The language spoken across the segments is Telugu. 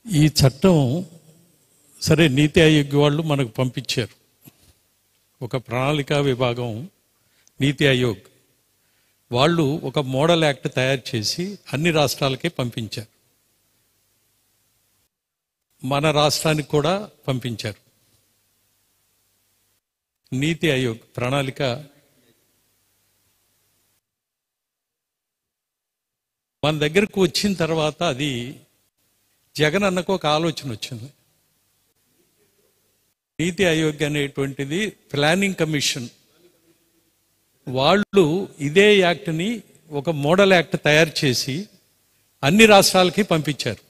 ఈ చట్టం సరే నీతి ఆయోగ్ వాళ్ళు మనకు పంపించారు ఒక ప్రణాళికా విభాగం నీతి ఆయోగ్ వాళ్ళు ఒక మోడల్ యాక్ట్ తయారు చేసి అన్ని రాష్ట్రాలకి పంపించారు మన రాష్ట్రానికి కూడా పంపించారు నీతి ఆయోగ్ ప్రణాళిక మన దగ్గరకు వచ్చిన తర్వాత అది జగన్ అన్నకు ఒక ఆలోచన వచ్చింది నీతి ఆయోగ్ అనేటువంటిది ప్లానింగ్ కమిషన్ వాళ్ళు ఇదే యాక్ట్ని ఒక మోడల్ యాక్ట్ తయారు చేసి అన్ని రాష్ట్రాలకి పంపించారు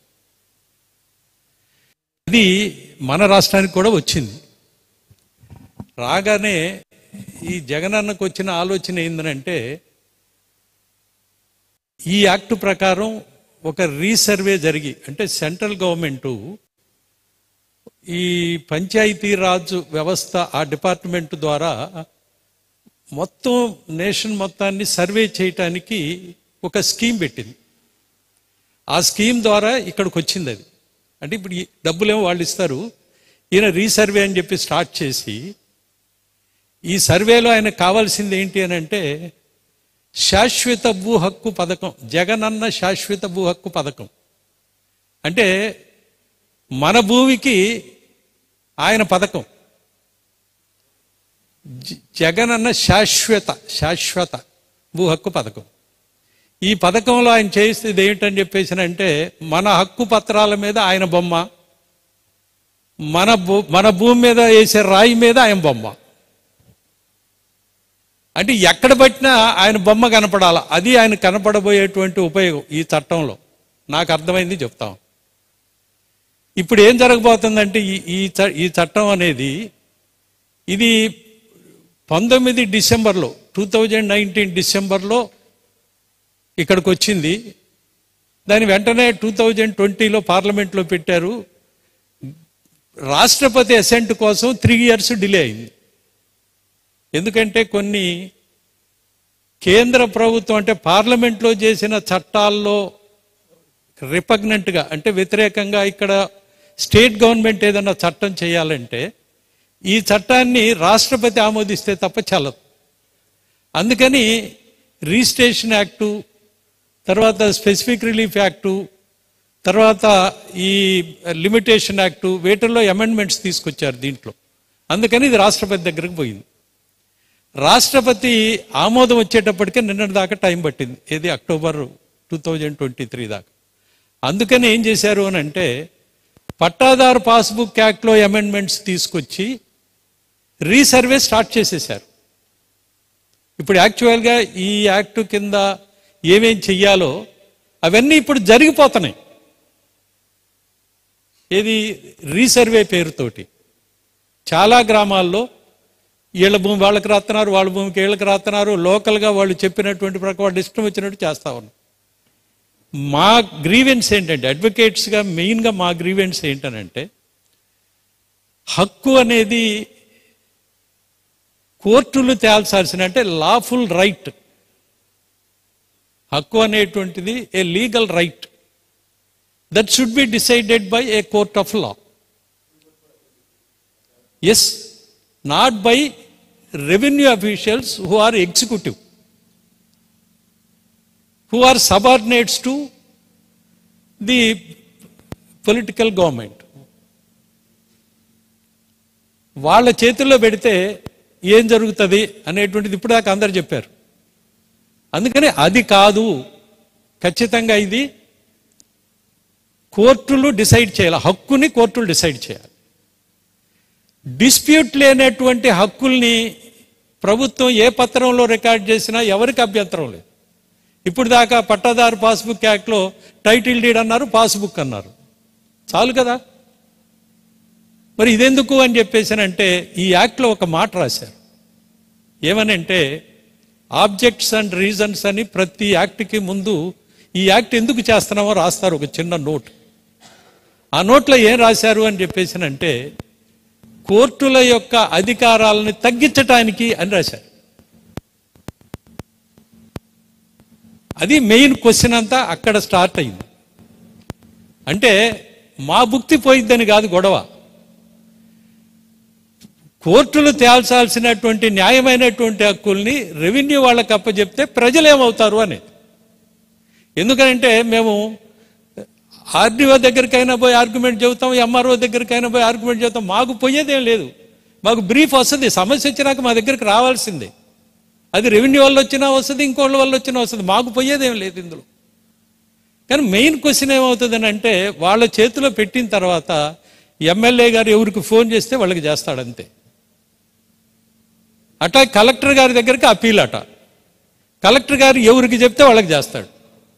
ఇది మన రాష్ట్రానికి కూడా వచ్చింది రాగానే ఈ జగనన్నకు వచ్చిన ఆలోచన ఏంటంటే ఈ యాక్ట్ ప్రకారం ఒక రీసర్వే జరిగి అంటే సెంట్రల్ గవర్నమెంటు ఈ పంచాయతీ రాజ్ వ్యవస్థ ఆ డిపార్ట్మెంట్ ద్వారా మొత్తం నేషన్ మొత్తాన్ని సర్వే చేయటానికి ఒక స్కీమ్ పెట్టింది ఆ స్కీమ్ ద్వారా ఇక్కడికి వచ్చింది అది అంటే ఇప్పుడు ఈ డబ్బులేమో వాళ్ళు ఇస్తారు ఈయన రీసర్వే అని చెప్పి స్టార్ట్ చేసి ఈ సర్వేలో ఆయన కావాల్సింది ఏంటి అని అంటే శాశ్వత భూ హక్కు పథకం జగనన్న శాశ్వత భూ హక్కు పథకం అంటే మన భూమికి ఆయన పథకం జ- జగనన్న శాశ్వత శాశ్వత భూ హక్కు పథకం ఈ పథకంలో ఆయన చేసేది ఏంటని చెప్పేసినంటే మన హక్కు పత్రాల మీద ఆయన బొమ్మ మన భూ మన భూమి మీద వేసే రాయి మీద ఆయన బొమ్మ అంటే ఎక్కడ పట్టినా ఆయన బొమ్మ కనపడాల అది ఆయన కనపడబోయేటువంటి ఉపయోగం ఈ చట్టంలో నాకు అర్థమైంది చెప్తాం ఇప్పుడు ఏం జరగబోతుందంటే ఈ ఈ చ- ఈ చట్టం అనేది ఇది పంతొమ్మిది డిసెంబర్లో టూ థౌజండ్ నైన్టీన్ డిసెంబర్లో ఇక్కడికి వచ్చింది దాని వెంటనే టూ థౌజండ్ ట్వంటీలో పార్లమెంట్లో పెట్టారు రాష్ట్రపతి అసెంట్ కోసం త్రీ ఇయర్స్ డిలే అయింది ఎందుకంటే కొన్ని కేంద్ర ప్రభుత్వం అంటే పార్లమెంట్లో చేసిన చట్టాల్లో రిపగ్నెంట్గా అంటే వ్యతిరేకంగా ఇక్కడ స్టేట్ గవర్నమెంట్ ఏదైనా చట్టం చేయాలంటే ఈ చట్టాన్ని రాష్ట్రపతి ఆమోదిస్తే తప్ప చల్లదు అందుకని రిజిస్ట్రేషన్ యాక్టు తర్వాత స్పెసిఫిక్ రిలీఫ్ యాక్టు తర్వాత ఈ లిమిటేషన్ యాక్టు వీటిల్లో అమెండ్మెంట్స్ తీసుకొచ్చారు దీంట్లో అందుకని ఇది రాష్ట్రపతి దగ్గరకు పోయింది రాష్ట్రపతి ఆమోదం వచ్చేటప్పటికే నిన్నటి దాకా టైం పట్టింది ఏది October two thousand twenty three దాకా అందుకని ఏం చేశారు అని అంటే పట్టాదారు పాస్బుక్ యాక్ట్లో అమెండ్మెంట్స్ తీసుకొచ్చి రీసర్వే స్టార్ట్ చేసేశారు ఇప్పుడు యాక్చువల్గా ఈ యాక్ట్ కింద ఏమేం చెయ్యాలో అవన్నీ ఇప్పుడు జరిగిపోతున్నాయి ఏది రీసర్వే పేరుతోటి చాలా గ్రామాల్లో వీళ్ళ భూమి వాళ్ళకి రాస్తున్నారు వాళ్ళ భూమికి వీళ్ళకి రాస్తున్నారు లోకల్గా వాళ్ళు చెప్పినటువంటి ప్రకారం వాళ్ళు ఇష్టం వచ్చినట్టు చేస్తా ఉన్నారు మా గ్రీవెన్స్ ఏంటంటే అడ్వకేట్స్గా మెయిన్గా మా గ్రీవెన్స్ ఏంటనంటే హక్కు అనేది కోర్టులు తేల్చాల్సిన అంటే లాఫుల్ రైట్ హక్కు అనేటువంటిది a legal right that should be decided by a court of law as not by revenue officials who are executive who are subordinates to the political government వాళ్ళ చేతుల్లో పెడితే ఏం జరుగుతుంది అనేటువంటిది ఇప్పుడు దాకా అందరు చెప్పారు అందుకని అది కాదు ఖచ్చితంగా ఇది కోర్టులు డిసైడ్ చేయాలి హక్కుని కోర్టులు డిసైడ్ చేయాలి డిస్ప్యూట్ లేనటువంటి హక్కుల్ని ప్రభుత్వం ఏ పత్రంలో రికార్డ్ చేసినా ఎవరికి అభ్యంతరం లేదు ఇప్పుడు దాకా పట్టాదారు పాస్బుక్ యాక్ట్లో టైటిల్ డీడ్ అన్నారు పాస్బుక్ అన్నారు చాలు కదా మరి ఇదెందుకు అని చెప్పేసానంటే ఈ యాక్ట్లో ఒక మాట రాశారు ఏమనంటే ఆబ్జెక్ట్స్ అండ్ రీజన్స్ అని ప్రతి యాక్ట్కి ముందు ఈ యాక్ట్ ఎందుకు చేస్తున్నామో రాస్తారు ఒక చిన్న నోట్ ఆ నోట్లో ఏం రాశారు అని చెప్పేసానంటే కోర్టుల యొక్క అధికారాలను తగ్గించటానికి అని రాశారు అది మెయిన్ క్వశ్చన్ అంతా అక్కడ స్టార్ట్ అయింది అంటే మా భుక్తి పోయిద్దని కాదు గొడవ కోర్టులు తేల్చాల్సినటువంటి న్యాయమైనటువంటి హక్కుల్ని రెవెన్యూ వాళ్ళకి అప్పచెప్తే ప్రజలు ఏమవుతారు అనేది ఎందుకంటే మేము ఆర్డీఓ దగ్గరికైనా పోయి ఆర్గ్యుమెంట్ చెబుతాం ఎంఆర్ఓ దగ్గరికైనా పోయి ఆర్గ్యుమెంట్ చెబుతాం మాకు పోయేదేం లేదు మాకు బ్రీఫ్ వస్తుంది సమస్య వచ్చినాక మా దగ్గరికి రావాల్సిందే అది రెవెన్యూ వల్ల వచ్చినా వస్తుంది ఇంకోళ్ళ వల్ల వచ్చినా వస్తుంది మాకు పోయేదేం లేదు ఇందులో కానీ మెయిన్ క్వశ్చన్ ఏమవుతుందని అంటే వాళ్ళ చేతిలో పెట్టిన తర్వాత ఎమ్మెల్యే గారు ఎవరికి ఫోన్ చేస్తే వాళ్ళకి చేస్తాడంతే అట్లా కలెక్టర్ గారి దగ్గరికి అప్పీల్ అట కలెక్టర్ గారు ఎవరికి చెప్తే వాళ్ళకి చేస్తాడు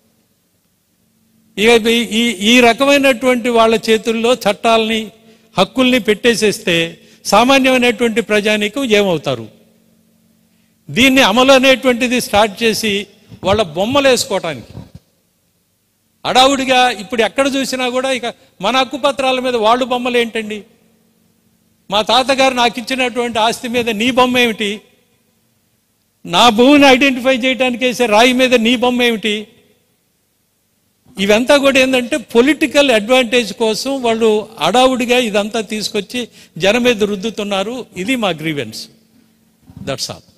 ఇక ఈ- ఈ ఈ రకమైనటువంటి వాళ్ళ చేతుల్లో చట్టాలని హక్కుల్ని పెట్టేసేస్తే సామాన్యమైనటువంటి ప్రజానీకం ఏమవుతారు దీన్ని అమలు అనేటువంటిది స్టార్ట్ చేసి వాళ్ళ బొమ్మలు వేసుకోవటానికి అడావుడిగా ఇప్పుడు ఎక్కడ చూసినా కూడా ఇక మన హక్కు పత్రాల మీద వాళ్ళు బొమ్మలు ఏంటండి మా తాతగారు నాకు ఇచ్చినటువంటి ఆస్తి మీద నీ బొమ్మ ఏమిటి నా భూమిని ఐడెంటిఫై చేయడానికి వేసే రాయి మీద నీ బొమ్మ ఏమిటి ఇవంతా కూడా ఏంటంటే పొలిటికల్ అడ్వాంటేజ్ కోసం వాళ్ళు అడావుడిగా ఇదంతా తీసుకొచ్చి జనం మీద రుద్దుతున్నారు ఇది మా గ్రీవెన్స్ దట్స్ ఆల్